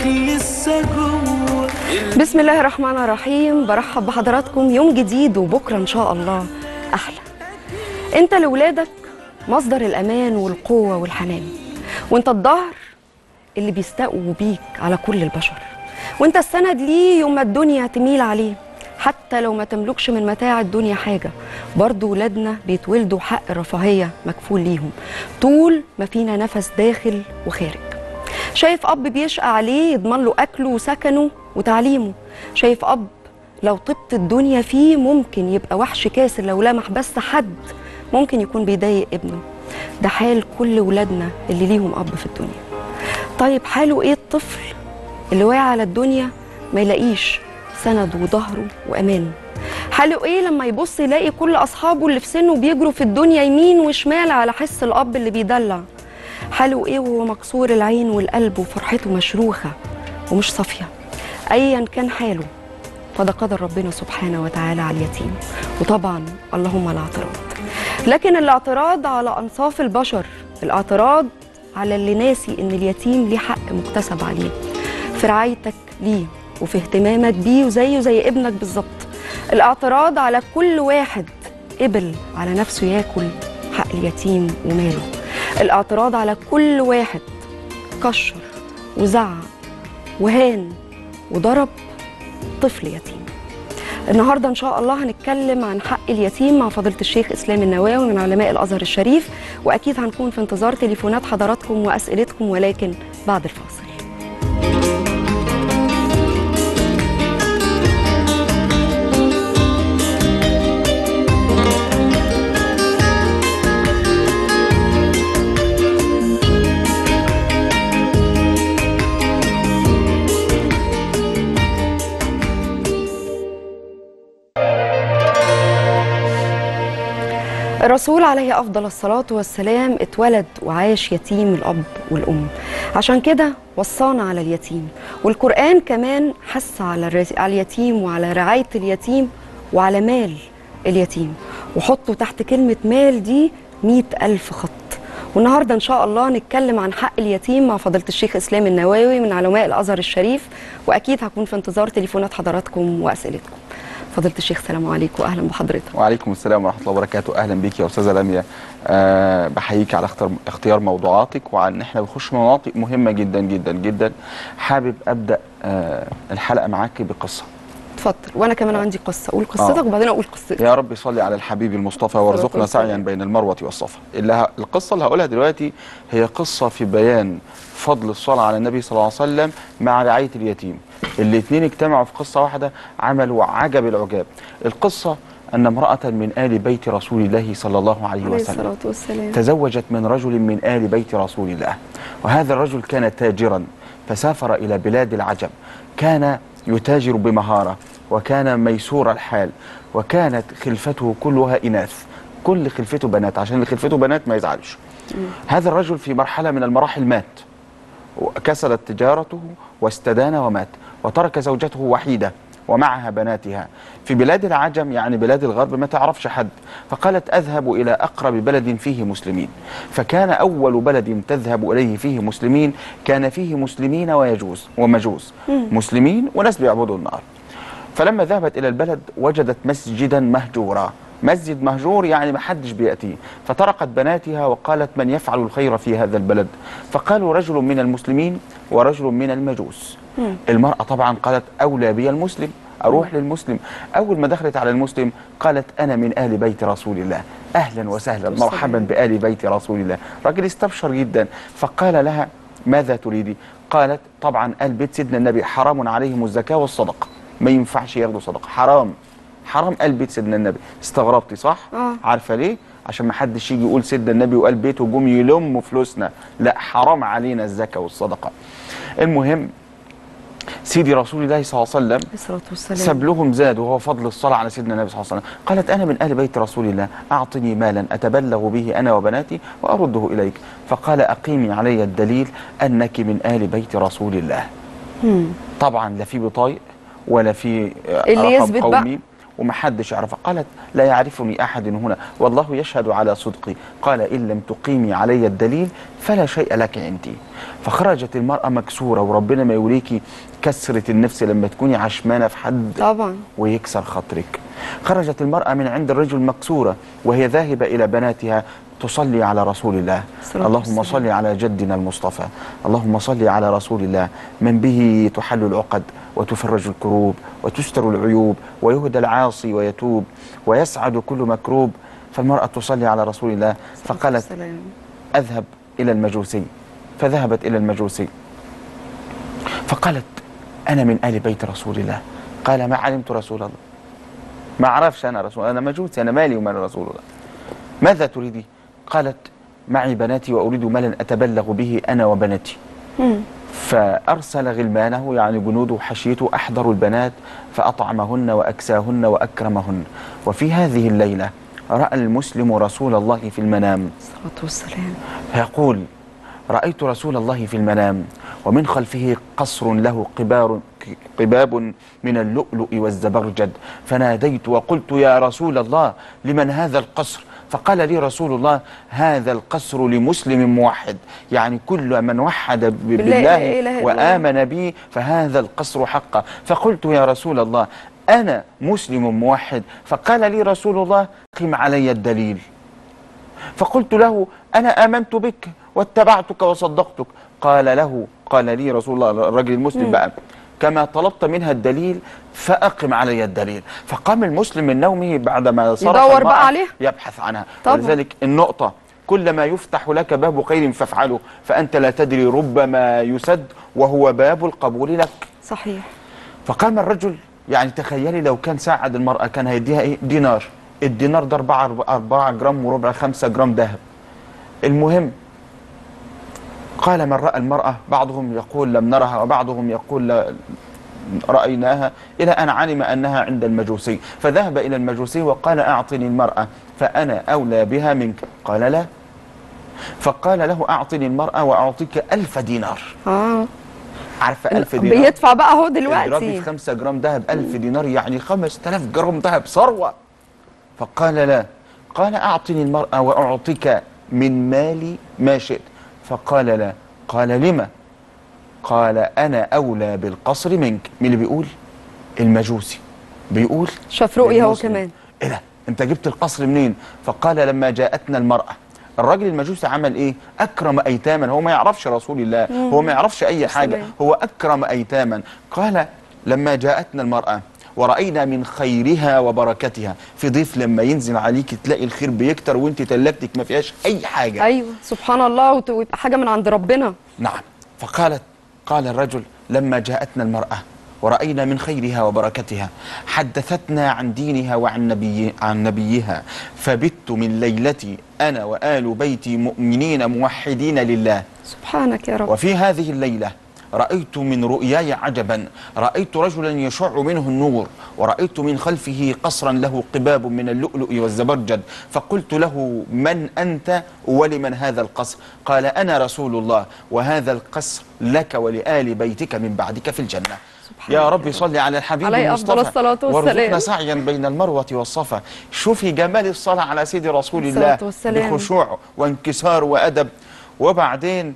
قلبك لسه جوه بسم الله الرحمن الرحيم برحب بحضراتكم يوم جديد وبكره ان شاء الله احلى انت لاولادك مصدر الامان والقوه والحنان وانت الظهر اللي بيستقوا بيك على كل البشر وانت السند ليه يوم ما الدنيا تميل عليه حتى لو ما تملكش من متاع الدنيا حاجه برضه ولادنا بيتولدوا حق الرفاهيه مكفول ليهم طول ما فينا نفس داخل وخارج شايف اب بيشقى عليه يضمن له اكله وسكنه وتعليمه شايف اب لو طبت الدنيا فيه ممكن يبقى وحش كاسر لو لمح بس حد ممكن يكون بيضايق ابنه ده حال كل ولادنا اللي ليهم اب في الدنيا طيب حاله ايه الطفل اللي واقع على الدنيا ما يلاقيش سنده وظهره وامانه حاله ايه لما يبص يلاقي كل اصحابه اللي في سنه بيجروا في الدنيا يمين وشمال على حس الاب اللي بيدلع حاله ايه وهو مكسور العين والقلب وفرحته مشروخه ومش صافيه ايا كان حاله فده قدر ربنا سبحانه وتعالى على اليتيم وطبعا اللهم لا اعتراض لكن الاعتراض على انصاف البشر الاعتراض على اللي ناسي ان اليتيم ليه حق مكتسب عليه في رعايتك ليه وفي اهتمامك بيه وزيه زي ابنك بالظبط الاعتراض على كل واحد قبل على نفسه ياكل حق اليتيم وماله الاعتراض على كل واحد كشر وزعق وهان وضرب طفل يتيم النهارده ان شاء الله هنتكلم عن حق اليتيم مع فضيله الشيخ اسلام النواوي من علماء الازهر الشريف واكيد هنكون في انتظار تليفونات حضراتكم واسئلتكم ولكن بعد الفاصل الرسول عليه افضل الصلاه والسلام اتولد وعاش يتيم الاب والام عشان كده وصانا على اليتيم والقران كمان حث على الرس- على اليتيم وعلى رعايه اليتيم وعلى مال اليتيم وحطوا تحت كلمه مال دي مئة ألف خط والنهارده ان شاء الله نتكلم عن حق اليتيم مع فضيله الشيخ اسلام النواوي من علماء الازهر الشريف واكيد هكون في انتظار تليفونات حضراتكم واسئلتكم فضيله الشيخ سلام عليكم واهلا بحضرتك وعليكم السلام ورحمه الله وبركاته اهلا بيك يا استاذه لميا أه بحييك على اختار اختيار موضوعاتك وعن احنا بنخش مناطق مهمه جدا جدا جدا حابب ابدا أه الحلقه معاك بقصه اتفضل وانا كمان عندي قصه اقول قصتك آه. وبعدين اقول قصتي يا رب صل على الحبيب المصطفى وارزقنا والسلام. سعيا بين المروه والصفا اللي ه... القصه اللي هقولها دلوقتي هي قصه في بيان فضل الصلاه على النبي صلى الله عليه وسلم مع رعايه اليتيم الاثنين اجتمعوا في قصه واحده عملوا عجب العجاب القصه ان امراه من ال بيت رسول الله صلى الله عليه عليه وسلم الصلاه والسلام تزوجت من رجل من آل بيت رسول الله وهذا الرجل كان تاجرا فسافر إلى بلاد العجم كان يتاجر بمهارة وكان ميسور الحال وكانت خلفته كلها إناث كل خلفته بنات عشان اللي خلفته بنات ما يزعلش هذا الرجل في مرحلة من المراحل مات وكسلت تجارته واستدان ومات وترك زوجته وحيدة ومعها بناتها في بلاد العجم يعني بلاد الغرب ما تعرفش حد فقالت أذهب إلى أقرب بلد فيه مسلمين فكان أول بلد تذهب إليه فيه مسلمين كان فيه مسلمين ويجوز ومجوس مسلمين وناس بيعبدوا النار فلما ذهبت إلى البلد وجدت مسجدا مهجورا مسجد مهجور يعني ما حدش بيأتيه فطرقت بناتها وقالت من يفعل الخير في هذا البلد فقالوا رجل من المسلمين ورجل من المجوس المرأة طبعا قالت أولى بي المسلم أروح للمسلم أول ما دخلت على المسلم قالت أنا من آل بيت رسول الله أهلا وسهلا مرحبا بآل بيت رسول الله راجل استبشر جدا فقال لها ماذا تريدي قالت طبعا آل بيت سيدنا النبي حرام عليهم الزكاة والصدقة ما ينفعش ياخدوا صدقة حرام حرام قال بيت سيدنا النبي استغربتي صح آه. عارفه ليه عشان ما حدش يجي يقول سيدنا النبي وقال بيته وجم يلموا فلوسنا لا حرام علينا الزكاه والصدقه المهم سيدي رسول الله صلى الله عليه وسلم عليه الصلاه والسلام ساب لهم زاد وهو فضل الصلاة على سيدنا النبي صلى الله عليه وسلم قالت أنا من أهل بيت رسول الله أعطني مالا أتبلغ به أنا وبناتي وأرده إليك فقال أقيمي علي الدليل أنك من أهل بيت رسول الله مم. طبعا لا في بطايق ولا في اللي رقم يثبت بقى. قومي ومحدش يعرفها قالت لا يعرفني أحد هنا والله يشهد على صدقي قال إن لم تقيمي علي الدليل فلا شيء لك عندي فخرجت المرأة مكسورة وربنا ما يوريكي كسرة النفس لما تكوني عشمانة في حد طبعا ويكسر خاطرك خرجت المرأة من عند الرجل مكسورة وهي ذاهبة إلى بناتها تصلي على رسول الله الصلاة اللهم والسلام. صل على جدنا المصطفى اللهم صل على رسول الله من به تحل العقد وتفرج الكروب وتستر العيوب ويهدى العاصي ويتوب ويسعد كل مكروب فالمرأة تصلي على رسول الله فقالت السلام. أذهب إلى المجوسي فذهبت إلى المجوسي فقالت أنا من آل بيت رسول الله قال ما علمت رسول الله ما أعرفش أنا رسول أنا مجوسي أنا مالي ومال رسول الله ماذا تريدي قالت معي بناتي وأريد مالا أتبلغ به أنا وبناتي مم. فأرسل غلمانه يعني جنوده وحشيته أحضروا البنات فأطعمهن وأكساهن وأكرمهن وفي هذه الليلة رأى المسلم رسول الله في المنام الصلاة والسلام فيقول رأيت رسول الله في المنام ومن خلفه قصر له قبار قباب من اللؤلؤ والزبرجد فناديت وقلت يا رسول الله لمن هذا القصر فقال لي رسول الله هذا القصر لمسلم موحد يعني كل من وحد ب- بالله لا بالله إله إلا الله. وآمن بي فهذا القصر حقا فقلت يا رسول الله أنا مسلم موحد فقال لي رسول الله قم علي الدليل فقلت له أنا آمنت بك واتبعتك وصدقتك قال له قال لي رسول الله الرجل المسلم بقى كما طلبت منها الدليل فأقم علي الدليل فقام المسلم من نومه بعدما صرف يدور بقى المرأة عليها. يبحث عنها طبعا. ولذلك النقطة كلما يفتح لك باب خير فافعله فأنت لا تدري ربما يسد وهو باب القبول لك صحيح فقام الرجل يعني تخيلي لو كان ساعد المرأة كان هيديها ايه دينار الدينار ده 4 4 جرام وربع 5 جرام ذهب المهم قال من رأى المرأة بعضهم يقول لم نرها وبعضهم يقول لا رأيناها إلى أن علم أنها عند المجوسي فذهب إلى المجوسي وقال أعطني المرأة فأنا أولى بها منك قال لا فقال له أعطني المرأة وأعطيك ألف دينار اه عارفة ألف دينار بيدفع بقى اهو اضربي دلوقتي في 5 جرام ذهب 1000 دينار يعني 5000 جرام ذهب ثروة فقال لا قال أعطني المرأة وأعطيك من مالي ما شئت فقال لا قال لما قال أنا أولى بالقصر منك مين اللي بيقول المجوسي بيقول شاف رؤية هو للمسلم. كمان ايه ده انت جبت القصر منين فقال لما جاءتنا المرأة الراجل المجوسي عمل ايه اكرم ايتاما هو ما يعرفش رسول الله هو ما يعرفش اي حاجة سلام. هو اكرم ايتاما قال لما جاءتنا المرأة ورأينا من خيرها وبركتها في ضيف لما ينزل عليك تلاقي الخير بيكتر وانت تلاجتك ما فيهاش اي حاجة ايوه سبحان الله وت- ويبقى حاجه من عند ربنا نعم فقالت قال الرجل لما جاءتنا المرأة ورأينا من خيرها وبركتها حدثتنا عن دينها وعن نبي عن نبيها فبت من ليلتي أنا وآل بيتي مؤمنين موحدين لله سبحانك يا رب وفي هذه الليلة رأيت من رؤياي عجبا رأيت رجلا يشع منه النور ورأيت من خلفه قصرا له قباب من اللؤلؤ والزبرجد فقلت له من أنت ولمن هذا القصر قال أنا رسول الله وهذا القصر لك ولآل بيتك من بعدك في الجنة سبحان يا الله. رب صل على الحبيب عليه أفضل المصطفى الصلاة والسلام. وارزقنا سعيا بين المروة والصفا شوفي جمال الصلاة على سيد رسول الله الصلاة والسلام. بخشوع وانكسار وأدب وبعدين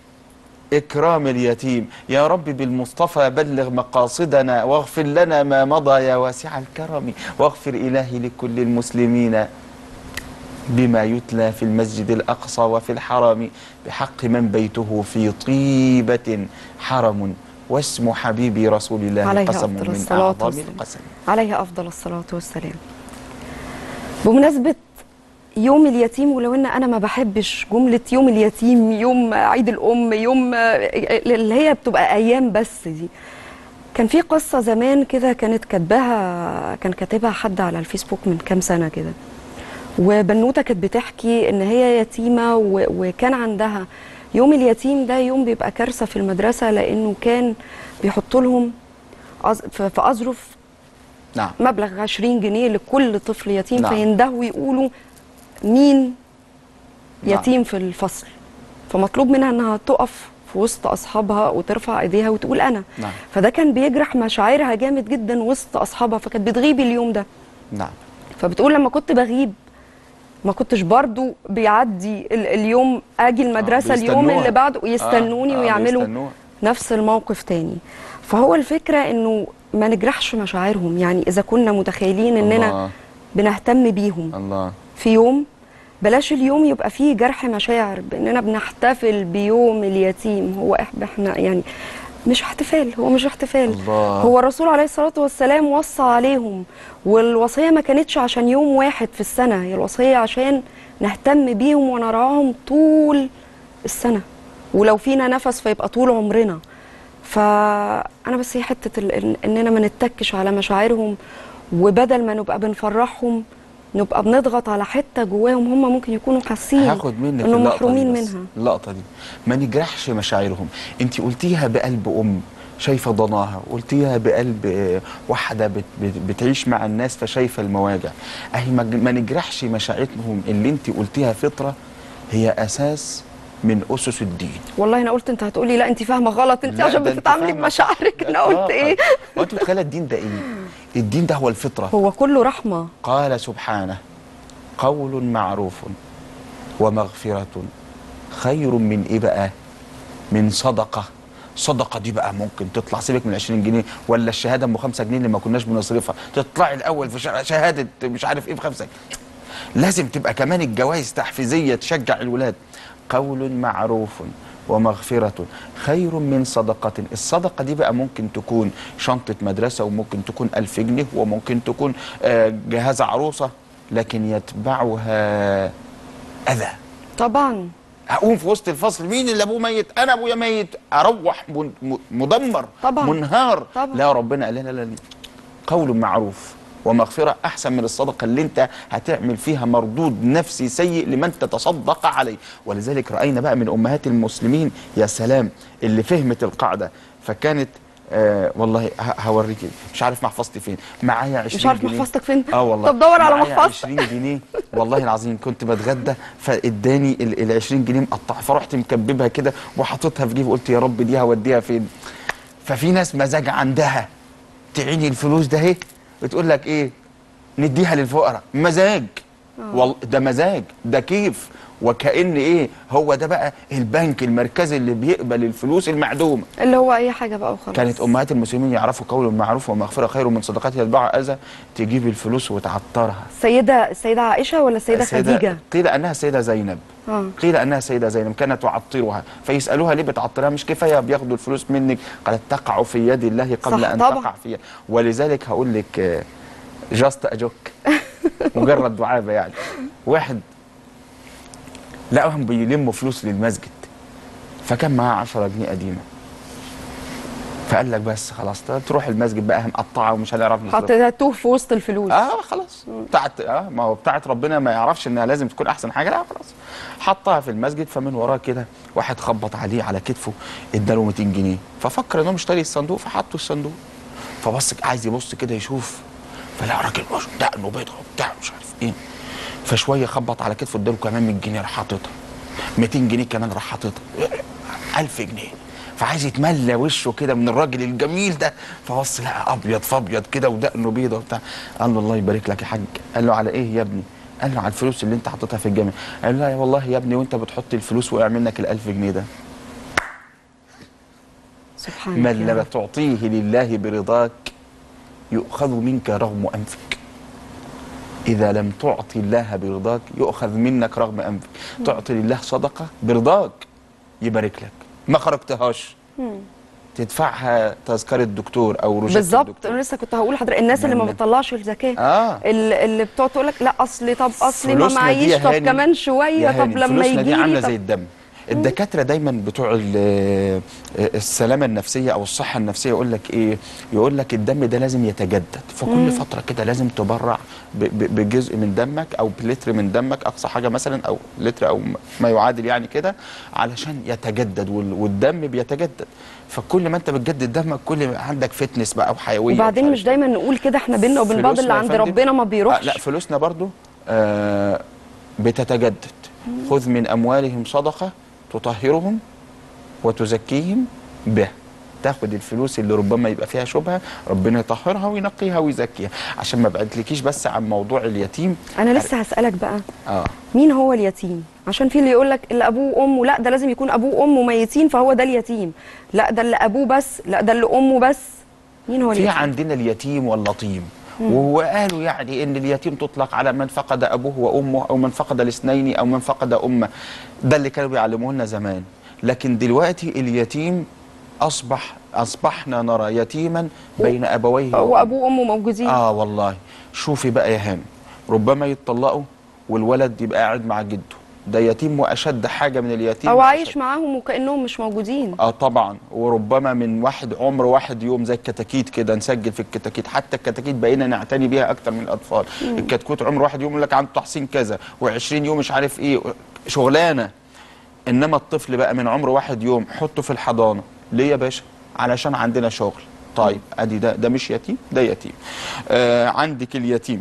إكرام اليتيم يا رب بالمصطفى بلغ مقاصدنا واغفر لنا ما مضى يا واسع الكرم واغفر إلهي لكل المسلمين بما يتلى في المسجد الأقصى وفي الحرم بحق من بيته في طيبة حرم واسم حبيبي رسول الله عليه قسم أفضل من الصلاة أعظم والسلام. القسم عليه افضل الصلاه والسلام بمناسبه يوم اليتيم ولو ان انا ما بحبش جمله يوم اليتيم يوم عيد الام يوم اللي هي بتبقى ايام بس دي كان في قصه زمان كده كانت كاتباها كان كاتبها حد على الفيسبوك من كام سنه كده وبنوته كانت بتحكي ان هي يتيمه و- وكان عندها يوم اليتيم ده يوم بيبقى كارثه في المدرسه لانه كان بيحطوا لهم أز- في في اظرف نعم مبلغ 20 جنيه لكل طفل يتيم نعم. فيندهوا يقولوا مين نعم. يتيم في الفصل فمطلوب منها انها تقف في وسط اصحابها وترفع ايديها وتقول انا نعم. فده كان بيجرح مشاعرها جامد جدا وسط اصحابها فكانت بتغيب اليوم ده نعم فبتقول لما كنت بغيب ما كنتش برضو بيعدي ال- اليوم اجي المدرسه اليوم بيستنوها. اللي بعده ويستنوني آه، آه، ويعملوا بيستنوها. نفس الموقف تاني فهو الفكره انه ما نجرحش مشاعرهم يعني اذا كنا متخيلين اننا الله بنهتم بيهم الله في يوم بلاش اليوم يبقى فيه جرح مشاعر باننا بنحتفل بيوم اليتيم هو إح- احنا يعني مش احتفال هو مش احتفال الله. هو الرسول عليه الصلاه والسلام وصى عليهم والوصيه ما كانتش عشان يوم واحد في السنه هي الوصيه عشان نهتم بيهم ونرعاهم طول السنه ولو فينا نفس فيبقى طول عمرنا فانا بس هي حته ال- إن- اننا ما نتكش على مشاعرهم وبدل ما نبقى بنفرحهم نبقى بنضغط على حته جواهم هم ممكن يكونوا حاسين هاخد منك انهم اللقطة محرومين دي بس. منها اللقطة دي ما نجرحش مشاعرهم انت قلتيها بقلب ام شايفة ضناها قلتيها بقلب آه، واحدة بت بت بتعيش مع الناس فشايفة المواجع اهي ما ما نجرحش مشاعرهم اللي انت قلتيها فطرة هي اساس من اسس الدين والله انا قلت انت هتقولي لا انت فاهمه غلط انت لا، عشان ده انت بتتعاملي فاهمة بمشاعرك انا آه، قلت ايه هو انت متخيلة الدين ده ايه الدين ده هو الفطرة هو كله رحمه قال سبحانه قول معروف ومغفرة خير من ايه بقى من صدقة صدقة دي بقى ممكن تطلع سيبك من 20 جنيه ولا الشهادة ام 5 جنيه اللي ما كناش بنصرفها تطلعي الاول في شه- شهادة مش عارف ايه ب 5 لازم تبقى كمان الجوائز تحفيزية تشجع الولاد قول معروف ومغفرة خير من صدقة الصدقة دي بقى ممكن تكون شنطة مدرسة وممكن تكون ألف جنيه وممكن تكون آه، جهاز عروسة لكن يتبعها أذى طبعا هقوم في وسط الفصل مين اللي ابوه ميت انا ابويا ميت اروح من- م- مدمر طبعا. منهار طبعا. لا ربنا قال لا لا لا قول معروف ومغفرة أحسن من الصدقة اللي أنت هتعمل فيها مردود نفسي سيء لمن تتصدق عليه ولذلك رأينا بقى من أمهات المسلمين يا سلام اللي فهمت القاعدة فكانت آه والله ه- هوريك مش عارف محفظتي فين معايا 20 مش عارف جنيه. محفظتك فين؟ اه والله طب دور على معايا محفظتك. 20 جنيه والله العظيم كنت بتغدى فاداني ال ال 20 جنيه مقطع فرحت مكببها كده وحاططها في جيبي قلت يا رب دي هوديها فين ففي ناس مزاج عندها تعيني الفلوس ده اهي بتقول لك ايه نديها للفقراء مزاج والله ده مزاج ده كيف وكأن ايه هو ده بقى البنك المركزي اللي بيقبل الفلوس المعدومه اللي هو اي حاجه بقى وخلاص كانت امهات المسلمين يعرفوا قول المعروف ومغفره خير من صدقات يتبعها اذى تجيب الفلوس وتعطرها السيده السيده عائشه ولا السيده السيدة- خديجه قيل انها السيده زينب اه قيل انها السيده زينب كانت تعطرها فيسالوها ليه بتعطرها مش كفايه بياخدوا الفلوس منك قالت تقع في يد الله قبل صح ان طبعا. تقع في يد ولذلك هقول لك جاست اجوك مجرد دعابه يعني واحد لقاهم بيلموا فلوس للمسجد فكان معاه 10 جنيه قديمه فقال لك بس خلاص تروح المسجد بقى مقطعه ومش هنعرف نصرفها. حطيتها في وسط الفلوس اه خلاص بتاعت اه ما هو بتاعت ربنا ما يعرفش انها لازم تكون احسن حاجه لا خلاص حطها في المسجد فمن وراه كده واحد خبط عليه على كتفه اداله 200 جنيه ففكر انه مشتري الصندوق فحطه الصندوق فبص عايز يبص كده يشوف فلا راجل مش دقنه بيضه وبتاع مش عارف ايه فشويه خبط على كتفه اداله كمان 100 جنيه راح حاططها 200 جنيه كمان راح حاططها 1000 جنيه فعايز يتملى وشه كده من الراجل الجميل ده فبص لقى ابيض فابيض كده ودقنه بيضه وبتاع قال له الله يبارك لك يا حاج قال له على ايه يا ابني قال له على الفلوس اللي انت حاططها في الجامع قال له لا والله يا ابني وانت بتحط الفلوس وقع منك ال1000 جنيه ده سبحانك من يا لم رب. تعطيه لله برضاك يؤخذ منك رغم انفك اذا لم تعطي الله برضاك يؤخذ منك رغم انفك تعطي لله صدقه برضاك يبارك لك ما خرجتهاش تدفعها تذكره دكتور او روشته بالظبط الدكتور. انا لسه كنت هقول لحضرتك الناس اللي ما من- بتطلعش الزكاه اه ال- اللي بتقعد تقول لك لا اصل طب اصلي ما فلوسنا دي معيش يا طب هاني- كمان شويه يا طب هاني، لما فلوسنا يجي دي لي عامله طب زي الدم الدكاتره دايما بتوع ال- السلامه النفسيه او الصحه النفسيه يقول لك ايه يقول لك الدم ده لازم يتجدد فكل فتره كده لازم تبرع ب- ب- بجزء من دمك او بلتر من دمك اقصى حاجه مثلا او لتر او ما يعادل يعني كده علشان يتجدد وال- والدم بيتجدد فكل ما انت بتجدد دمك كل ما عندك فتنس بقى وحيويه وبعدين ومش مش عارف دايما نقول كده احنا بينا وبين بعض فلوسنا اللي يا عند فندم- ربنا ما آه بيروحش لا فلوسنا برضو آه بتتجدد خذ من أموالهم صدقة تطهرهم وتزكيهم به تاخد الفلوس اللي ربما يبقى فيها شبهه ربنا يطهرها وينقيها ويزكيها عشان ما بعدلكيش بس عن موضوع اليتيم انا لسه هسالك بقى اه مين هو اليتيم عشان في اللي يقول لك اللي ابوه وامه لا ده لازم يكون ابوه وامه ميتين فهو ده اليتيم لا ده اللي ابوه بس لا ده اللي امه بس مين هو في اليتيم عندنا اليتيم واللطيم وقالوا يعني ان اليتيم تطلق على من فقد ابوه وامه او من فقد الاثنين او من فقد امه ده اللي كانوا بيعلموه لنا زمان لكن دلوقتي اليتيم اصبح اصبحنا نرى يتيما بين ابويه وأمه. وابوه وامه موجودين اه والله شوفي بقى يا هام ربما يتطلقوا والولد يبقى قاعد مع جده ده يتيم واشد حاجه من اليتيم او وأشد. عايش معاهم وكانهم مش موجودين اه طبعا وربما من واحد عمر واحد يوم زي الكتاكيت كده نسجل في الكتاكيت حتى الكتاكيت بقينا نعتني بيها اكتر من الاطفال الكتكوت عمر واحد يوم يقول لك عنده تحصين كذا و20 يوم مش عارف ايه شغلانه انما الطفل بقى من عمر واحد يوم حطه في الحضانه ليه يا باشا علشان عندنا شغل طيب ادي ده ده مش يتيم ده يتيم آه عندك اليتيم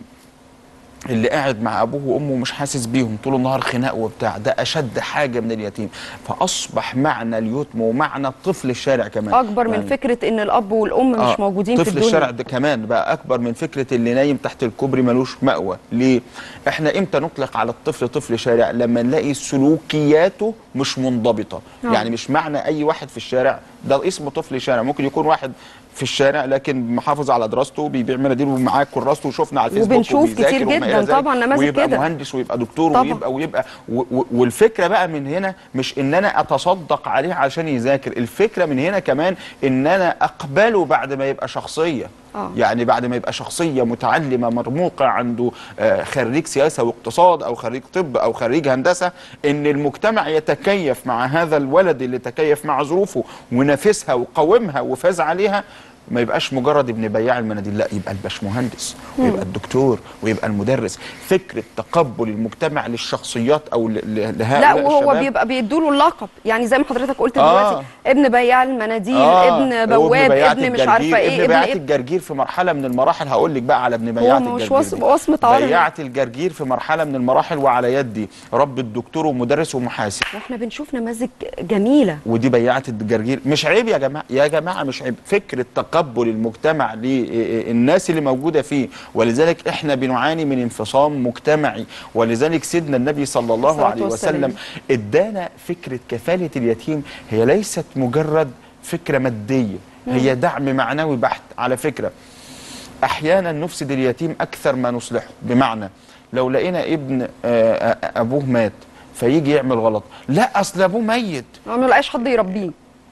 اللي قاعد مع ابوه وامه ومش حاسس بيهم طول النهار خناق وبتاع ده اشد حاجه من اليتيم فاصبح معنى اليتم ومعنى طفل الشارع كمان اكبر من فكره ان الاب والام مش آه، موجودين في طفل الدنيا الشارع ده كمان بقى اكبر من فكره اللي نايم تحت الكوبري ملوش مأوى ليه احنا امتى نطلق على الطفل طفل شارع لما نلاقي سلوكياته مش منضبطه آه. يعني مش معنى اي واحد في الشارع ده اسمه طفل شارع ممكن يكون واحد في الشارع لكن محافظ على دراسته بيبيع مناديل ومعاه كراسته وشفنا على الفيسبوك وبنشوف وبيذاكر كتير وما إلى جداً ذلك، طبعاً نماذج ويبقى كده. مهندس ويبقى دكتور طبعاً. ويبقى ويبقى و- و- والفكره بقى من هنا مش ان انا اتصدق عليه عشان يذاكر الفكره من هنا كمان ان انا اقبله بعد ما يبقى شخصيه آه. يعني بعد ما يبقى شخصيه متعلمه مرموقه عنده آه، خريج سياسه واقتصاد او خريج طب او خريج هندسه ان المجتمع يتكيف مع هذا الولد اللي تكيف مع ظروفه ونافسها وقاومها وفاز عليها ما يبقاش مجرد ابن بياع المناديل لا يبقى الباشمهندس ويبقى الدكتور ويبقى المدرس فكره تقبل المجتمع للشخصيات او ل- ل- لهؤلاء لا وهو الشباب بيبقى بيدوا له اللقب يعني زي ما حضرتك قلت آه. دلوقتي ابن بياع المناديل آه، ابن هو بواب بياعة ابن مش الجرجير، عارفه ايه ابن ابن بياعة ايه الجرجير في مرحله من المراحل هقول لك بقى على ابن بياعة هو مش الجرجير وصف دي. وصمه عار بياعة الجرجير في مرحله من المراحل وعلى يدي رب الدكتور ومدرس ومحاسب واحنا بنشوف نماذج جميله ودي بياعة الجرجير مش عيب يا جماعة يا جماعة مش عيب فكرة تقبل المجتمع للناس اللي موجودة فيه ولذلك احنا بنعاني من انفصام مجتمعي ولذلك سيدنا النبي صلى الله الصلاة عليه والسلام. وسلم ادانا فكرة كفالة اليتيم هي ليست مجرد فكرة مادية هي دعم معنوي بحت على فكرة احيانا نفسد اليتيم اكثر ما نصلحه بمعنى لو لقينا ابن آه، آه، ابوه مات فيجي يعمل غلط لا اصل ابوه ميت ما نلاقيش حد يربيه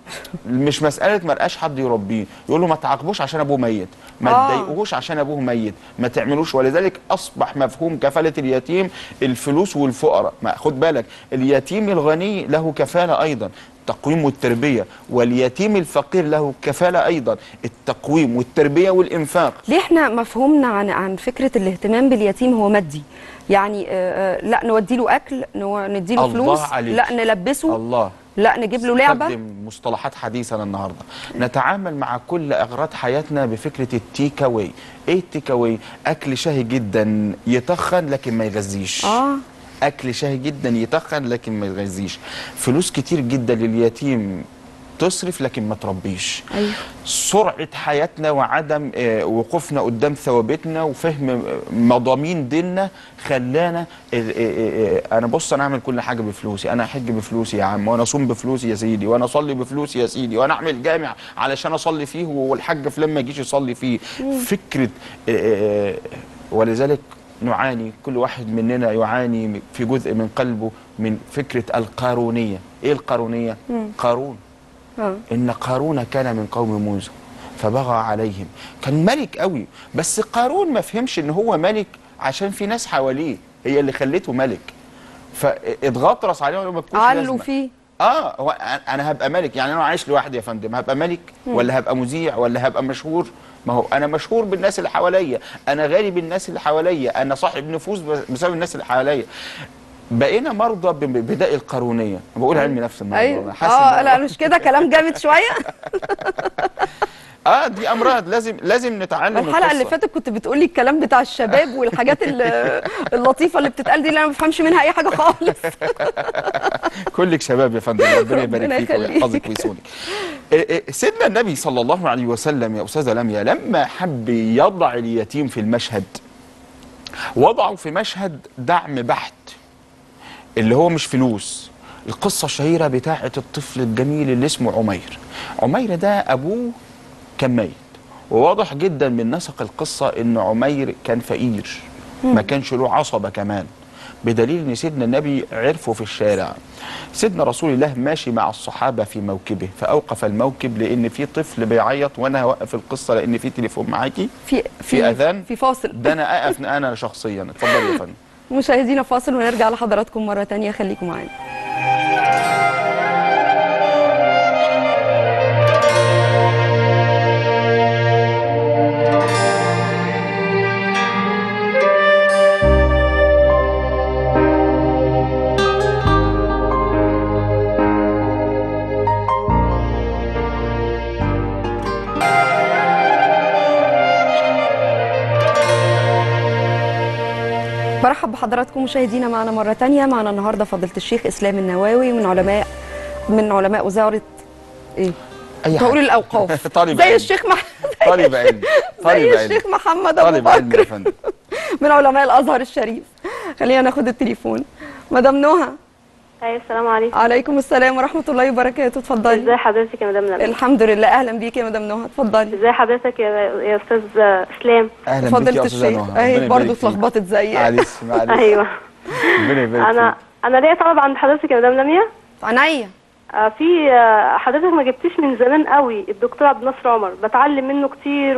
مش مساله ما لقاش حد يربيه يقول له ما تعاقبوش عشان ابوه ميت ما آه. تضايقوهوش عشان ابوه ميت ما تعملوش ولذلك اصبح مفهوم كفاله اليتيم الفلوس والفقراء ما خد بالك اليتيم الغني له كفاله ايضا التقويم والتربيه واليتيم الفقير له كفاله ايضا التقويم والتربيه والانفاق ليه احنا مفهومنا عن عن فكره الاهتمام باليتيم هو مادي يعني آه آه لا نودي له اكل نو- ندي له الله فلوس عليك. لا نلبسه الله لا نجيب له لعبه نستخدم مصطلحات حديثة النهارده نتعامل مع كل اغراض حياتنا بفكره التيك اواي ايه التيك اواي اكل شهي جدا يتخن لكن ما يغذيش اه اكل شهي جدا يتخن لكن ما يغذيش فلوس كتير جدا لليتيم تصرف لكن ما تربيش ايوه سرعة حياتنا وعدم آه، وقوفنا قدام ثوابتنا وفهم آه، مضامين ديننا خلانا آه، آه، آه، انا بص انا اعمل كل حاجه بفلوسي انا احج بفلوسي يا عم وانا اصوم بفلوسي يا سيدي وانا اصلي بفلوسي يا سيدي وانا اعمل جامع علشان اصلي فيه والحاج فلان ما يجيش يصلي فيه فكره آه، آه، ولذلك نعاني كل واحد مننا يعاني في جزء من قلبه من فكره القارونيه ايه القارونيه قارون اه ان قارون كان من قوم موسى فبغى عليهم كان ملك قوي بس قارون ما فهمش ان هو ملك عشان في ناس حواليه هي اللي خلته ملك فاتغطرس عليه ولا ما تكونش علوا لازمة. فيه اه هو انا هبقى ملك يعني انا عايش لوحدي يا فندم هبقى ملك ولا هبقى مذيع ولا هبقى مشهور ما هو انا مشهور بالناس اللي حواليا انا غالي بالناس اللي حواليا انا صاحب نفوذ بس- بسبب الناس اللي حواليا بقينا مرضى ببداء القارونيه بقول علم نفس النهارده ايوه حاسس اه إن لا هو- مش كده كلام جامد شويه اه دي امراض لازم لازم نتعلم الحلقه اللي القصة. فاتت كنت بتقولي الكلام بتاع الشباب والحاجات ال- اللطيفه اللي بتتقال دي اللي انا ما بفهمش منها اي حاجه خالص كلك شباب يا فندم ربنا يبارك ربنا فيك يخليك. ويحفظك ويصونك إيه إيه، سيدنا النبي صلى الله عليه وسلم يا استاذه لميا لما حب يضع اليتيم في المشهد وضعه في مشهد دعم بحت اللي هو مش فلوس القصة الشهيرة بتاعة الطفل الجميل اللي اسمه عمير عمير ده أبوه كان ميت وواضح جدا من نسق القصة إن عمير كان فقير ما كانش له عصبة كمان بدليل ان سيدنا النبي عرفه في الشارع سيدنا رسول الله ماشي مع الصحابه في موكبه فاوقف الموكب لان في طفل بيعيط وانا هوقف القصه لان في تليفون معاكي في في أذان؟ في فاصل ده انا اقف انا شخصيا اتفضلي يا فندم مشاهدينا فاصل ونرجع لحضراتكم مره تانية خليكم معانا برحب بحضراتكم مشاهدينا معنا مرة تانية معنا النهاردة فضيلة الشيخ إسلام النواوي من علماء من علماء وزارة إيه؟ اي تقول حاجه الأوقاف طالب زي علم. الشيخ مح... طالب علم زي طالب علم الشيخ محمد أبو طالب علم يا بكر فندم من علماء الأزهر الشريف خلينا ناخد التليفون مدام نهى ايوه السلام عليكم عليكم السلام ورحمة الله وبركاته اتفضلي ازي حضرتك يا مدام نبيل الحمد لله أهلا بيك يا مدام نهى اتفضلي ازي حضرتك يا يا استاذ اسلام اهلا بك يا فضيلة استاذه الشيخ نهى اهي ربنا برضه يبارك فيك. اتلخبطت زيي معلش معلش ايوه ربنا يبارك انا فيك انا ليا طلب عند حضرتك يا مدام لميا عينيا آه، في آه، حضرتك ما جبتيش من زمان قوي الدكتور عبد الناصر عمر بتعلم منه كتير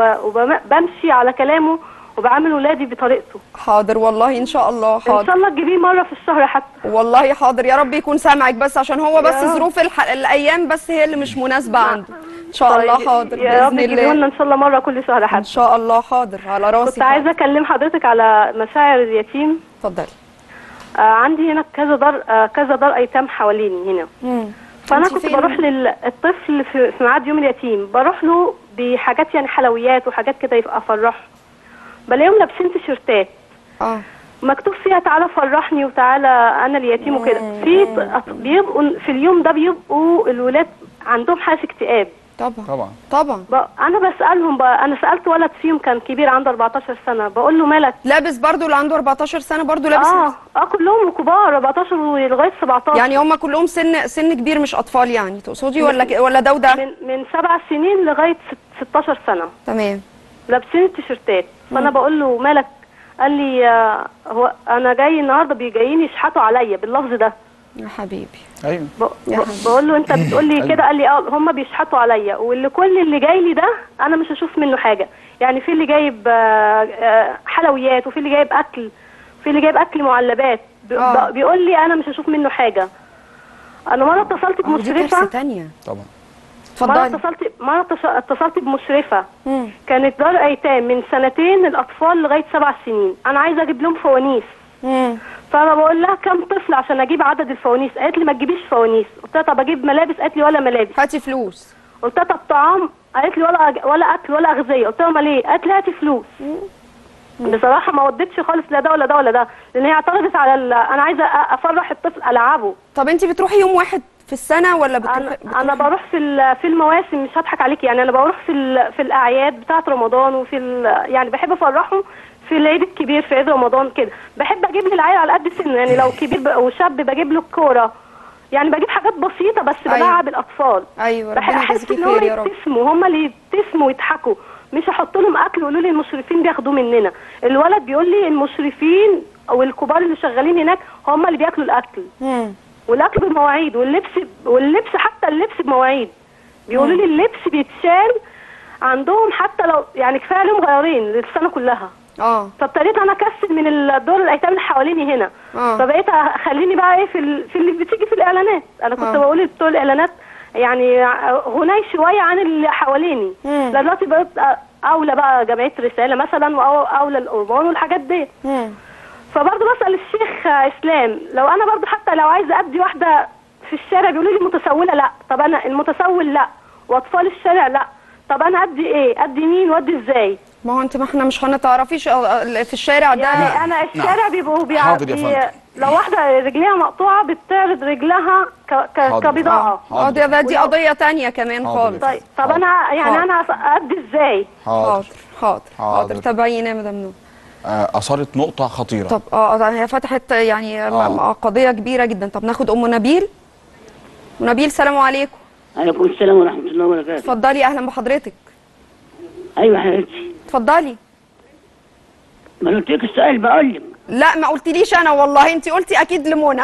وبمشي على كلامه وبعامل ولادي بطريقته حاضر والله إن شاء الله ان حاضر شاء الله تجيبيه مره في الشهر حتى والله حاضر يا رب يكون سامعك بس عشان هو بس يا رب. ظروف الح... الايام بس هي اللي مش مناسبه عنده ان شاء الله طيب، حاضر يا رب باذن تجيبيه الله لنا ان شاء الله مره كل شهر ان حتى شاء الله حاضر على راسي كنت عايزه اكلم حضرتك على مشاعر اليتيم اتفضلي آه عندي هنا كذا دار آه كذا دار ايتام حواليني هنا مم. فانا أنت كنت فين؟ بروح للطفل في في ميعاد يوم اليتيم بروح له بحاجات يعني حلويات وحاجات كده يبقى افرحه بلاقيهم لابسين تيشيرتات اه مكتوب فيها تعالى فرحني وتعالى انا اليتيم وكده في ط- بيبقوا في اليوم ده بيبقوا الولاد عندهم حاله اكتئاب طبعا طبعا طبعا ب- انا بسالهم بقى انا سالت ولد فيهم كان كبير عنده 14 سنه بقول له مالك لابس برضو اللي عنده 14 سنه برضو لابس اه اه كلهم كبار 14 ولغايه 17 يعني هم كلهم سن سن كبير مش اطفال يعني تقصدي ولا ك... ولا ده وده من من سبع سنين لغايه ست- 16 سنه تمام لابسين التيشيرتات فانا بقول له مالك قال لي آه، هو انا جاي النهارده بيجايين يشحتوا عليا باللفظ ده يا حبيبي ايوه ب- يا ب- حبيبي. بقول له انت بتقول لي كده قال لي اه هم بيشحتوا عليا واللي كل اللي جاي لي ده انا مش هشوف منه حاجه يعني في اللي جايب آه، آه، حلويات وفي اللي جايب اكل في اللي جايب اكل معلبات ب- آه. ب- بيقول لي انا مش هشوف منه حاجه انا مره اتصلت اه دي كارثه بمشرفه تانية طبعا مره اتفضلي اتصلت مره اتص- اتصلت بمشرفه مم. كانت دار ايتام من سنتين الاطفال لغايه سبع سنين انا عايزه اجيب لهم فوانيس مم. فانا بقول لها كم طفل عشان اجيب عدد الفوانيس قالت لي ما تجيبيش فوانيس قلت لها طب اجيب ملابس قالت لي ولا ملابس هاتي فلوس قلت لها طب طعام قالت لي ولا أج... ولا اكل ولا اغذيه قلت لها امال ايه قالت لي هاتي فلوس بصراحه ما ودتش خالص لا ده ولا ده ولا ده لان هي اعترضت على ال... انا عايزه أ- افرح الطفل العبه طب انت بتروحي يوم واحد في السنه ولا بتروحي انا انا بروح في ال- في المواسم مش هضحك عليك يعني انا بروح في ال- في الاعياد بتاعه رمضان وفي ال- يعني بحب افرحهم في العيد الكبير في عيد رمضان كده بحب اجيب للعيل على قد سنه يعني لو كبير ب- وشاب بجيب له الكوره يعني بجيب حاجات بسيطه بس أيوة. بلعب الاطفال ايوه بح- ربنا احس يجازيكي ان هم خير يا رب يبتسموا هم اللي يبتسموا ويضحكوا مش احط لهم اكل ويقولوا لي المشرفين بياخدوه مننا الولد بيقول لي المشرفين او الكبار اللي شغالين هناك هم اللي بياكلوا الاكل مم. والاكل بمواعيد واللبس واللبس حتى اللبس بمواعيد بيقولوا لي اللبس بيتشال عندهم حتى لو يعني كفايه لهم غيارين للسنه كلها اه فابتديت انا اكسل من الدور الايتام اللي حواليني هنا آه. فبقيت اخليني بقى ايه في ال... في اللي بتيجي في الاعلانات انا كنت آه. بقول بتوع الاعلانات يعني غني شويه عن اللي حواليني مم. لا دلوقتي بقيت اولى بقى جمعيه رساله مثلا واولى الاوربان والحاجات دي مم. فبرضه بسال الشيخ اسلام لو انا برضه حتى لو عايزه ادي واحده في الشارع بيقولوا لي متسوله لا طب انا المتسول لا واطفال الشارع لا طب انا ادي ايه ادي مين وادي ازاي ما هو انت ما احنا مش هنتعرفيش اه، في الشارع ده يعني انا الشارع بيبقوا بيع... حاضر يا بي... فندم. لو واحده رجليها مقطوعه بتعرض رجلها ك... ك... حاضر. كبضاعه اه ده ده دي قضيه تانية كمان حاضر. خالص طيب طب انا يعني حاضر. انا ادي ازاي حاضر حاضر حاضر, حاضر. تابعينا يا مدام نور آه، اثارت نقطه خطيره طب اه هي فتحت يعني آه. م- قضيه كبيره جدا طب ناخد ام نبيل ام نبيل سلام عليكم عليكم السلام ورحمة الله وبركاته اتفضلي اهلا بحضرتك أيوة حبيبتي اتفضلي ما أنا قلت لك السؤال بقول لك لا ما قلتليش انا والله انت قلتي اكيد لمنى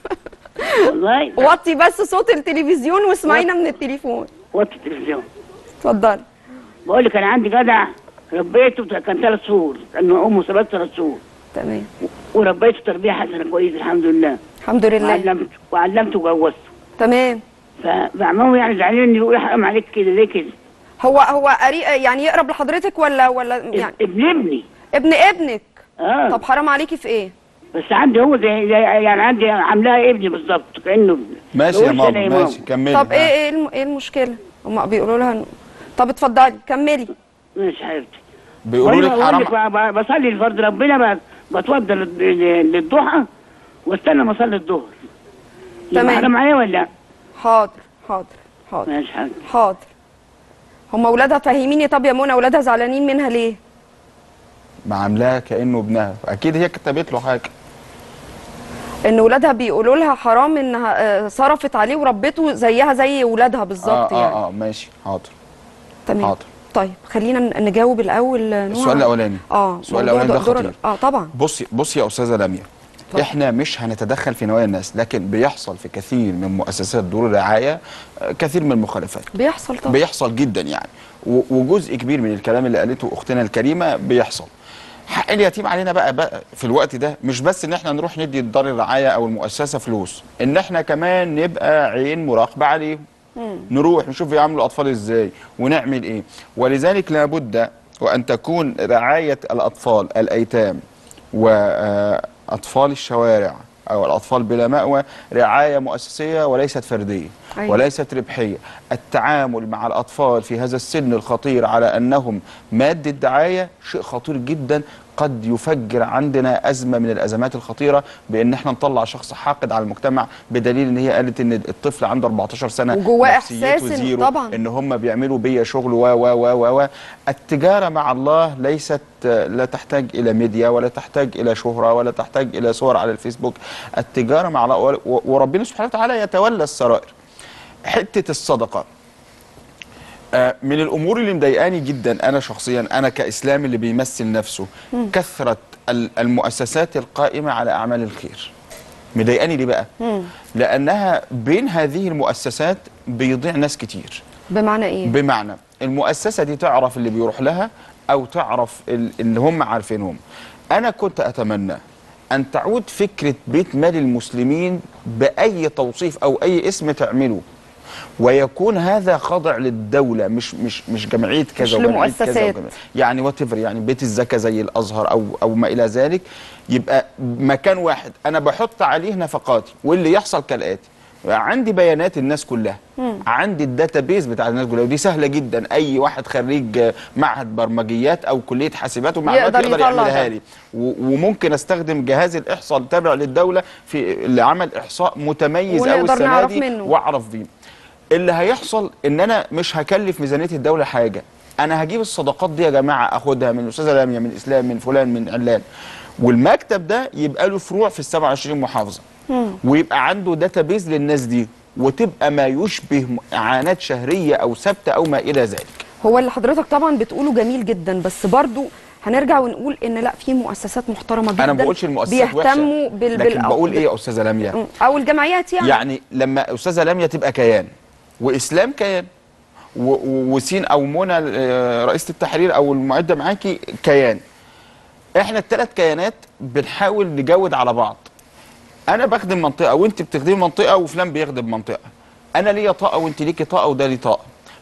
والله وطي بس صوت التلفزيون واسمعينا من التليفون وطي التلفزيون اتفضلي بقول لك أنا عندي جدع ربيته بتاع- كان ثلاث شهور كان أمه سبت ثلاث شهور تمام وربيته تربية حسنة كويسة الحمد لله الحمد لله وعلمته وعلمته وجوزته تمام فبعمهم يعني زعلانين إني بقول حرام عليك كده ليه كده؟ هو هو قري يعني يقرب لحضرتك ولا ولا يعني ابن ابني ابن ابنك اه طب حرام عليكي في ايه بس عندي هو زي, زي يعني عندي عاملاها ابني بالظبط كأنه ابني ماشي يا بقولش أنا ماما ماشي كملي طب ايه ها. ايه الم- ايه المشكله هم بيقولوا لها إنه- طب اتفضلي كملي ماشي حبيبتي بيقولوا لك بقول حرام لك ب- ب- بصلي لفرض ربنا ب- بتوضى لل- لل- للضحى واستنى ما اصلي الظهر يبقى تمام. حرام عليا ولا لا؟ حاضر حاضر حاضر ماشي حاضر حاضر هم اولادها فاهميني طب يا منى اولادها زعلانين منها ليه ما عاملاها كانه ابنها اكيد هي كتبت له حاجه ان ولادها بيقولوا لها حرام انها آه، صرفت عليه وربته زيها زي ولادها بالظبط آه, يعني اه اه ماشي حاضر تمام حاضر. طيب خلينا ن- نجاوب الاول آه، نوع. السؤال الاولاني اه السؤال موضوع الاولاني ده دور- خطير اه طبعا بصي بصي يا استاذه لميا اتفضل. احنا مش هنتدخل في نوايا الناس لكن بيحصل في كثير من مؤسسات دور الرعايه آه، كثير من المخالفات بيحصل طبعا بيحصل جدا يعني و- وجزء كبير من الكلام اللي قالته اختنا الكريمه بيحصل حق اليتيم علينا بقى, بقى في الوقت ده مش بس ان احنا نروح ندي دار الرعايه او المؤسسه فلوس ان احنا كمان نبقى عين مراقبه عليهم نروح نشوف يعملوا الاطفال ازاي ونعمل ايه ولذلك لابد وان تكون رعايه الاطفال الايتام واطفال الشوارع او الاطفال بلا ماوى رعايه مؤسسيه وليست فرديه أيوة. وليست ربحيه التعامل مع الاطفال في هذا السن الخطير على انهم ماده دعايه شيء خطير جدا قد يفجر عندنا ازمه من الازمات الخطيره بان احنا نطلع شخص حاقد على المجتمع بدليل ان هي قالت ان الطفل عنده 14 سنه وجواه نفسيته إحساس إن- زيرو، طبعاً. ان هم بيعملوا بيا شغل و و و و و التجاره مع الله ليست لا تحتاج الى ميديا ولا تحتاج الى شهره ولا تحتاج الى صور على الفيسبوك التجاره مع الله و- وربنا سبحانه وتعالى يتولى السرائر حته الصدقه آه، من الامور اللي مضايقاني جدا انا شخصيا انا كاسلام اللي بيمثل نفسه كثره ال- المؤسسات القائمه على اعمال الخير مضايقاني ليه بقى لانها بين هذه المؤسسات بيضيع ناس كتير بمعنى ايه بمعنى المؤسسه دي تعرف اللي بيروح لها او تعرف ال- اللي هم عارفينهم انا كنت اتمنى ان تعود فكره بيت مال المسلمين باي توصيف او اي اسم تعمله ويكون هذا خاضع للدوله مش مش مش جمعيه كذا مش وجمعيه كذا لمؤسسات. وجمعية يعني وات يعني بيت الزكاه زي الازهر او او ما الى ذلك يبقى مكان واحد انا بحط عليه نفقاتي واللي يحصل كالاتي عندي بيانات الناس كلها عندي الداتابيز بتاع الناس كلها ودي سهله جدا اي واحد خريج آه، معهد برمجيات او كليه حاسبات ومعلومات يقدر يقدر, يطلع يعملها ده. لي و- وممكن استخدم جهاز الاحصاء التابع للدوله في لعمل احصاء متميز قوي ونقدر السنه نعرف دي منه. واعرف بيه اللي هيحصل ان انا مش هكلف ميزانيه الدوله حاجه انا هجيب الصدقات دي يا جماعه اخدها من الاستاذه لاميا من اسلام من فلان من علان والمكتب ده يبقى له فروع في ال 27 محافظه ويبقى عنده داتابيز للناس دي وتبقى ما يشبه اعانات شهريه او ثابته او ما الى ذلك هو اللي حضرتك طبعا بتقوله جميل جدا بس برضو هنرجع ونقول ان لا في مؤسسات محترمه جدا انا ما بقولش المؤسسات بيهتموا وحشه بال لكن بال- بقول ايه يا استاذه لاميا مم. او الجمعيات يعني, يعني لما استاذه لميا تبقى كيان واسلام كيان و- و- وسين او منى آه، رئيسه التحرير او المعده معاكي كيان احنا الثلاث كيانات بنحاول نجود على بعض انا بخدم منطقه وانت بتخدمي منطقه وفلان بيخدم منطقه انا ليا طاقه وانت ليكي طاقه وده ليه طاقه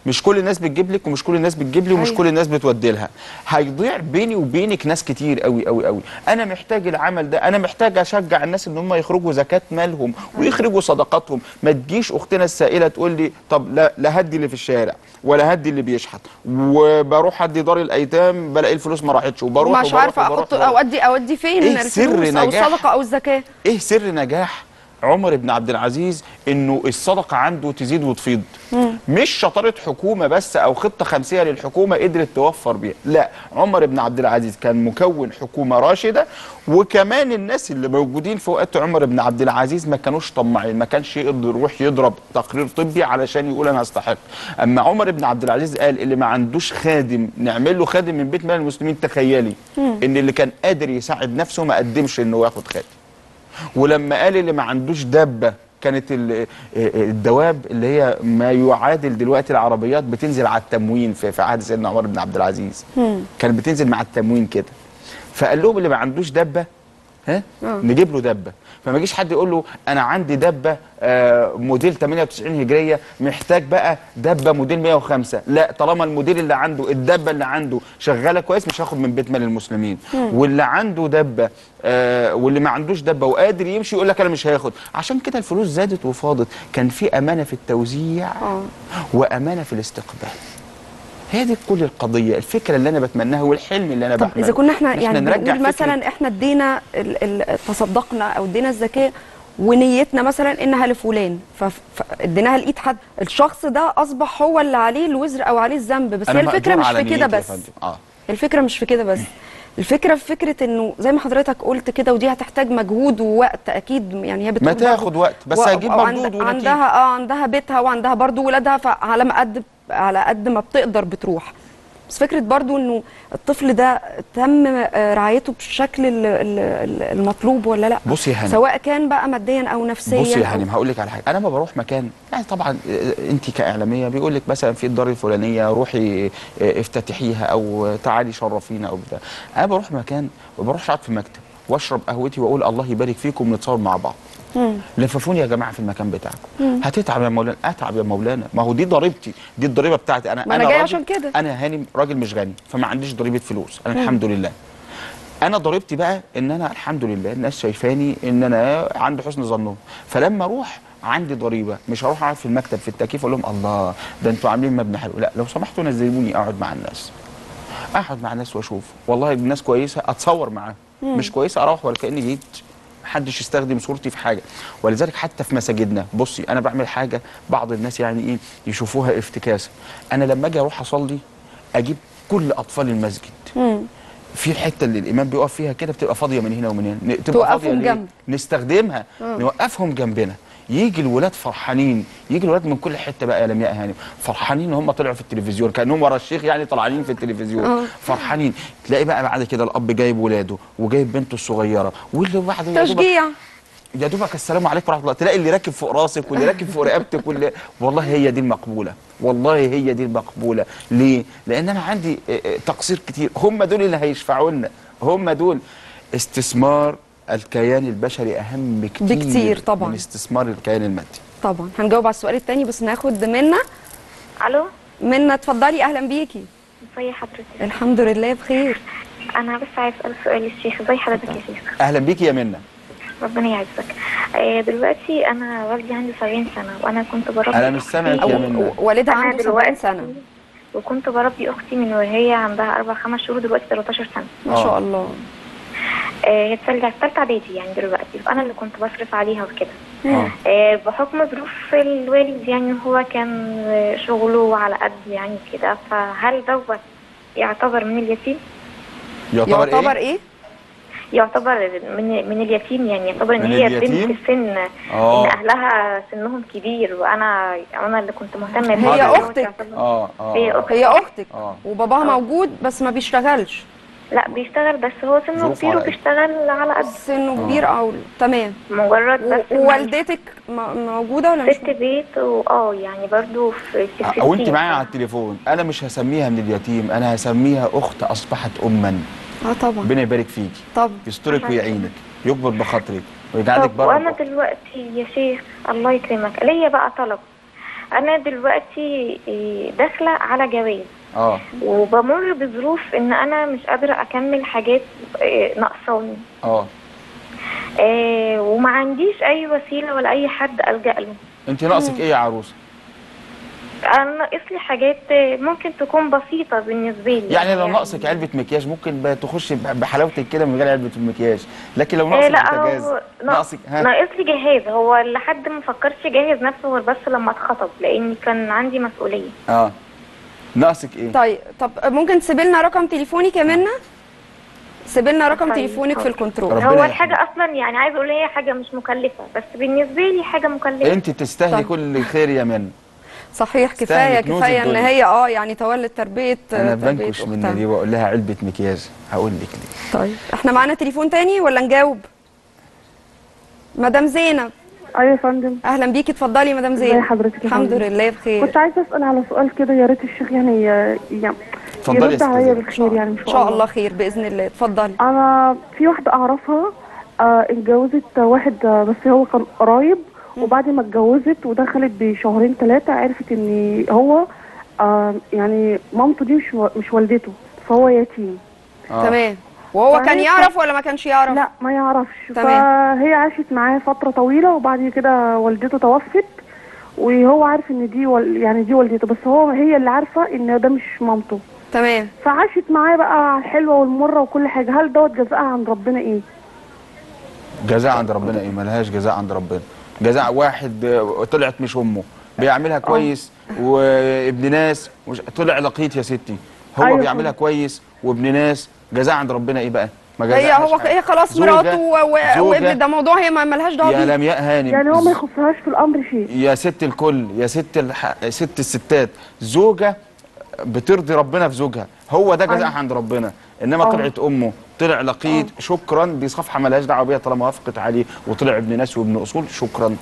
مش كل الناس بتجيب لك ومش كل الناس بتجيب لي ومش أيوة. كل الناس بتودي لها هيضيع بيني وبينك ناس كتير قوي قوي قوي انا محتاج العمل ده انا محتاج اشجع الناس ان هم يخرجوا زكاه مالهم ويخرجوا صدقاتهم ما تجيش اختنا السائله تقول لي طب لا لا هدي اللي في الشارع ولا هدي اللي بيشحت وبروح ادي دار الايتام بلاقي الفلوس ما راحتش وبروح مش وبروح عارفه وبروح احط وبروح. اودي اودي فين إيه سر الفلوس او نجاح؟ الصدقه او الزكاه ايه سر نجاح عمر بن عبد العزيز انه الصدقه عنده تزيد وتفيض مش شطاره حكومه بس او خطه خمسيه للحكومه قدرت توفر بيها لا عمر بن عبد العزيز كان مكون حكومه راشده وكمان الناس اللي موجودين في وقت عمر بن عبد العزيز ما كانوش طماعين ما كانش يقدر يروح يضرب تقرير طبي علشان يقول انا استحق اما عمر بن عبد العزيز قال اللي ما عندوش خادم نعمل له خادم من بيت مال المسلمين تخيلي ان اللي كان قادر يساعد نفسه ما قدمش انه ياخد خادم ولما قال اللي ما عندوش دابه كانت ال- الدواب اللي هي ما يعادل دلوقتي العربيات بتنزل على التموين في في عهد سيدنا عمر بن عبد العزيز كانت بتنزل مع التموين كده فقال لهم اللي ما عندوش دبه ها نجيب له دبه فما يجيش حد يقول له انا عندي دبه آه، موديل 98 هجريه محتاج بقى دبه موديل 105 لا طالما الموديل اللي عنده الدبه اللي عنده شغاله كويس مش هاخد من بيت مال المسلمين واللي عنده دبه آه واللي ما عندوش دبه وقادر يمشي يقول لك انا مش هاخد عشان كده الفلوس زادت وفاضت كان في امانه في التوزيع وامانه في الاستقبال هي دي كل القضيه الفكره اللي انا بتمناها والحلم اللي انا طب بحلمه اذا كنا احنا إن يعني نرجع بنقول فكرة مثلا احنا ادينا ال- ال- تصدقنا او ادينا الزكاه ونيتنا مثلا انها لفلان فف- فاديناها لايد حد الشخص ده اصبح هو اللي عليه الوزر او عليه الذنب بس أنا هي الفكره مأجور مش على في كده نيتي يا بس فندم. اه الفكره مش في كده بس الفكره في فكره انه زي ما حضرتك قلت كده ودي هتحتاج مجهود ووقت اكيد يعني هي بتقول ما برضو- تاخد وقت بس و- هيجيب أو عند- مردود ونتيجة. عندها اه عندها بيتها وعندها برضو ولادها فعلى ما قد على قد ما بتقدر بتروح بس فكره برضو انه الطفل ده تم آه، رعايته بالشكل ال- ال- ال- المطلوب ولا لا بصي يا هانم. سواء كان بقى ماديا او نفسيا بصي يا أو- هانم هقول لك على حاجه انا ما بروح مكان يعني طبعا انت كاعلاميه بيقول لك مثلا في الدار الفلانيه روحي اه، افتتحيها او تعالي شرفينا او بتاع انا بروح مكان ما بروحش اقعد في مكتب واشرب قهوتي واقول الله يبارك فيكم ونتصور مع بعض لففوني يا جماعه في المكان بتاعكم هتتعب يا مولانا اتعب يا مولانا ما هو دي ضريبتي دي الضريبه بتاعتي انا ما أنا انا جاي راجل- عشان كده. انا هانم راجل مش غني فما عنديش ضريبه فلوس انا الحمد لله انا ضريبتي بقى ان انا الحمد لله الناس شايفاني ان انا عندي حسن ظنهم فلما اروح عندي ضريبه مش هروح اقعد في المكتب في التكييف اقول لهم الله ده انتوا عاملين مبنى حلو لا لو سمحتوا نزلوني اقعد مع الناس اقعد مع الناس واشوف والله الناس كويسه اتصور معاهم مش كويسه اروح ولا كاني جيت محدش يستخدم صورتي في حاجه ولذلك حتى في مساجدنا بصي انا بعمل حاجه بعض الناس يعني ايه يشوفوها افتكاسه انا لما اجي اروح اصلي اجيب كل اطفال المسجد في الحته اللي الامام بيقف فيها كده بتبقى فاضيه من هنا ومن هنا ن- تبقى توقفهم فاضيه ليه؟ جنب. نستخدمها نوقفهم جنبنا يجي الولاد فرحانين يجي الولاد من كل حته بقى يا لمياء هانم فرحانين ان هم طلعوا في التلفزيون كانهم ورا الشيخ يعني طالعين في التلفزيون فرحانين تلاقي بقى بعد كده الاب جايب ولاده وجايب بنته الصغيره واللي بعد يا دوبك- تشجيع يا دوبك السلام عليكم ورحمه الله تلاقي اللي راكب فوق راسك واللي راكب فوق رقبتك واللي والله هي دي المقبوله والله هي دي المقبوله ليه لان انا عندي آه، آه، تقصير كتير هم دول اللي هيشفعوا لنا هم دول استثمار الكيان البشري اهم بكتير بكتير طبعاً. من استثمار الكيان المادي طبعا هنجاوب على السؤال الثاني بس ناخد منا الو منا اتفضلي اهلا بيكي ازي حضرتك الحمد لله بخير انا بس عايز اسال سؤال للشيخ ازي حضرتك يا شيخ اهلا بيكي يا منى ربنا يعزك آه دلوقتي انا والدي عنده 70 سنه وانا كنت بربي أنا مش سامعك أختي- يا منى. و- والدها أنا عنده 70 دلوقتي- سنه وكنت بربي اختي من وهي عندها اربع خمس شهور دلوقتي 13 سنه ما شاء الله آه، هي ترجع في ثالثه اعدادي يعني دلوقتي فانا اللي كنت بصرف عليها وكده آه. آه، بحكم ظروف الوالد يعني هو كان آه، شغله على قد يعني كده فهل دوت يعتبر من اليتيم يعتبر, يعتبر ايه ايه يعتبر من من اليتيم يعني يعتبر ان من هي اليتيم؟ بنت السن آه. ان اهلها سنهم كبير وانا انا اللي كنت مهتمه هي بيها. أختك. يعتبر- اه اه هي أختك. هي اختك اه وباباها آه. موجود بس ما بيشتغلش لا بيشتغل بس هو سنه ظروفه كبير على قد. وبيشتغل على قد سنه كبير او تمام مجرد و- بس إن ووالدتك م- موجوده ولا مش ست بيت واه يعني برضو في في او انت ستين. معايا على التليفون انا مش هسميها من اليتيم انا هسميها اخت اصبحت اما اه طبعا ربنا يبارك فيكي طب يسترك ويعينك يكبر بخاطرك ويجعلك طب بره وانا بخاطرك. دلوقتي يا شيخ الله يكرمك ليا بقى طلب انا دلوقتي إيه، داخله على جواز اه وبمر بظروف ان انا مش قادره اكمل حاجات إيه، ناقصاني اه إيه، وما عنديش اي وسيله ولا اي حد الجا له انت ناقصك ايه يا عروسه انا ناقص لي حاجات إيه، ممكن تكون بسيطه بالنسبه لي يعني لو ناقصك علبه مكياج ممكن بقى تخش ب- بحلاوتك كده من غير علبه المكياج لكن لو إيه ناقصك لا بوتاجاز هو ناقصك ها ناقص لي جهاز هو لحد ما فكرش يجهز نفسه غير بس لما اتخطب لاني كان عندي مسؤوليه اه ناقصك ايه طيب طب ممكن تسيبي لنا رقم تليفونك يا منى سيبي لنا رقم طيب، تليفونك في حاضر. الكنترول ربنا هو يحفظك. الحاجه اصلا يعني عايز اقول هي حاجه مش مكلفه بس بالنسبه لي حاجه مكلفه انت تستاهلي طيب. كل خير يا من صحيح كفايه تستاهل كنوز كفايه ان الدنيا. هي اه يعني تولت تربيه انا تربية بنكش من أختها. دي واقول لها علبه مكياج هقول لك ليه طيب احنا معانا تليفون تاني ولا نجاوب مدام زينب ايوه يا فندم اهلا بيكي اتفضلي مدام ازي زينب حضرتك يا الحمد فندم؟ لله بخير كنت عايزه اسال على سؤال كده يا ريت الشيخ يعني ي- يعني اتفضلي يا يرد ست عليا زينب. بالخير يعني ان ان شاء الله خير باذن الله اتفضلي انا في واحده اعرفها آه اتجوزت واحد آه بس هو كان قريب وبعد ما اتجوزت ودخلت بشهرين ثلاثه عرفت ان هو آه يعني مامته دي مش و- مش والدته فهو يتيم آه. تمام وهو كان فهي- يعرف ولا ما كانش يعرف لا ما يعرفش تمام. فهي عاشت معاه فتره طويله وبعد كده والدته توفت وهو عارف ان دي وال... يعني دي والدته بس هو هي اللي عارفه ان ده مش مامته تمام فعاشت معاه بقى على الحلوه والمره وكل حاجه هل دوت جزاءها عند ربنا ايه جزاء عند ربنا ايه ملهاش جزاء عند ربنا جزاء واحد آه، طلعت مش امه بيعملها كويس وابن ناس مش طلع لقيط يا ستي هو أيوة بيعملها كويس وابن ناس جزاء عند ربنا ايه بقى ما هي جزاءهاش هو حاجة. هي خلاص زوجة- مراته و- و- زوجة وابن ده موضوع هي ما ملهاش دعوه يا بيه لمياء هانم يعني هو ما يخصهاش في الامر شيء يا ست الكل يا ست الح... ست الستات زوجة بترضي ربنا في زوجها هو ده جزاء عند ربنا انما آه. طلعت امه طلع لقيط شكرا دي صفحه ملهاش دعوه بيها طالما وافقت عليه وطلع ابن ناس وابن اصول شكرا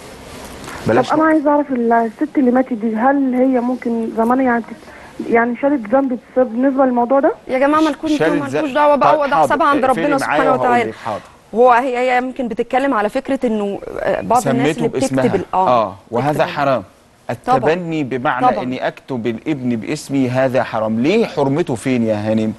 بلاش طب انا عايزه اعرف الست اللي ماتت دي هل هي ممكن زمان يعني تت- يعني شالت ذنب بسبب بالنسبه للموضوع ده يا جماعه مالكوش شالت مالكوش ز- دعوه بقى طيب هو ده حاضر. حسابها عند اقفلي ربنا معايا سبحانه وهقول وتعالى لك حاضر هو هي هي يمكن بتتكلم على فكره انه آه، بعض الناس سميته اللي بتكتب باسمها ال- اه وهذا تكتب- حرام التبني بمعنى طبعاً. اني اكتب الابن باسمي هذا حرام ليه حرمته فين يا هانم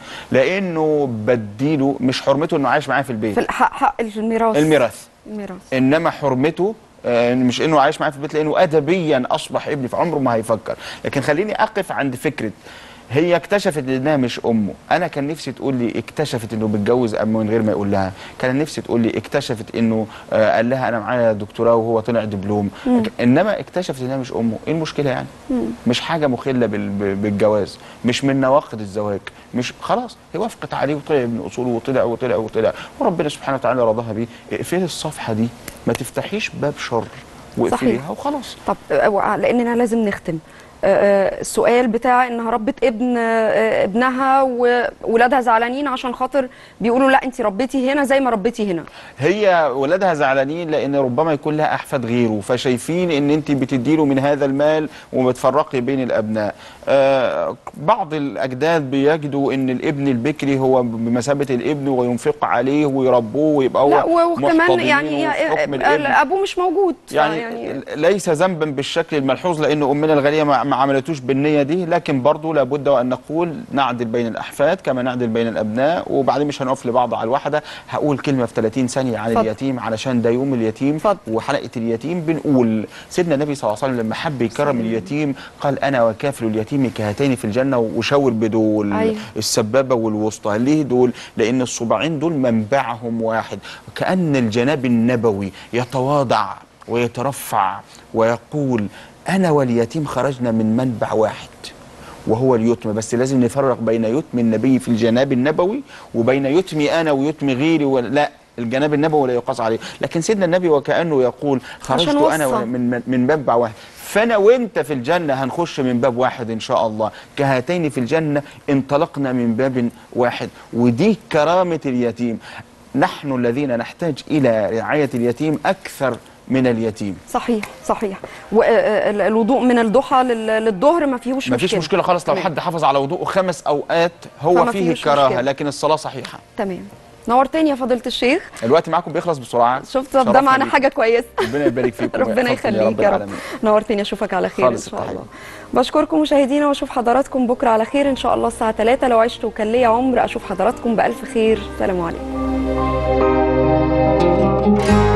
لانه بديله مش حرمته انه عايش معايا في البيت في الحق حق الميراث الميراث الميراث انما حرمته آه، مش انه عايش معايا في البيت لانه ادبيا اصبح ابني فعمره ما هيفكر لكن خليني اقف عند فكره هي اكتشفت انها مش امه انا كان نفسي تقول لي اكتشفت انه بيتجوز ام من غير ما يقول لها كان نفسي تقول لي اكتشفت انه آه، قال لها انا معايا دكتوراه وهو طلع دبلوم انما اكتشفت انها مش امه ايه المشكله يعني مش حاجه مخله بال- ب- بالجواز مش من نواقض الزواج مش خلاص هي وافقت عليه وطلع ابن اصوله وطلع وطلع وطلع وربنا سبحانه وتعالى رضاها بيه اقفلي الصفحه دي ما تفتحيش باب شر واقفليها صحيح. وخلاص طب آه، لاننا لازم نختم آه، آه، السؤال بتاع انها ربت ابن آه، ابنها وولادها زعلانين عشان خاطر بيقولوا لا انت ربيتي هنا زي ما ربيتي هنا هي ولادها زعلانين لان ربما يكون لها احفاد غيره فشايفين ان انت بتديله من هذا المال وبتفرقي بين الابناء آه بعض الاجداد بيجدوا ان الابن البكري هو بمثابه الابن وينفق عليه ويربوه ويبقى هو لا و- وكمان محتضنينه يعني في حكم آه، الابن. ابوه مش موجود يعني, يعني ليس ذنبا بالشكل الملحوظ لان امنا الغاليه ما ما عملتوش بالنيه دي لكن برضه لابد وان نقول نعدل بين الاحفاد كما نعدل بين الابناء وبعدين مش هنقف لبعض على الواحده هقول كلمه في 30 ثانيه عن اتفضل. اليتيم علشان ده يوم اليتيم اتفضل. وحلقه اليتيم بنقول سيدنا النبي صلى الله عليه وسلم لما حب يكرم اليتيم قال انا وكافل اليتيم كهاتين في الجنه وشاور بدول أيوة. السبابه والوسطى ليه دول لان الصباعين دول منبعهم واحد كان الجناب النبوي يتواضع ويترفع ويقول انا واليتيم خرجنا من منبع واحد وهو اليتم بس لازم نفرق بين يتم النبي في الجناب النبوي وبين يتمي انا ويتم غيري ولا لا الجناب النبوي لا يقاس عليه لكن سيدنا النبي وكانه يقول خرجت عشان انا وصى. من من منبع واحد فانا وانت في الجنه هنخش من باب واحد ان شاء الله كهاتين في الجنه انطلقنا من باب واحد ودي كرامه اليتيم نحن الذين نحتاج الى رعايه اليتيم اكثر من اليتيم صحيح صحيح والوضوء من الضحى لل- للظهر ما فيهوش ما مشكله فيش مشكله خالص لو تمام. حد حافظ على وضوءه خمس اوقات هو فما فيه فيهوش كراهه مشكلة. لكن الصلاه صحيحه تمام نورتني يا فضيله الشيخ الوقت معاكم بيخلص بسرعه شفت طب ده شرفنا معانا بيكم. حاجه كويسه ربنا يبارك فيكم ربنا ويحفظكم يا يخليك يا رب العالمين. نورتني اشوفك على خير خالص ان شاء التحية. الله بشكركم مشاهدينا واشوف حضراتكم بكره على خير ان شاء الله الساعه 3 لو عشت وكان ليا عمر اشوف حضراتكم بالف خير سلام عليكم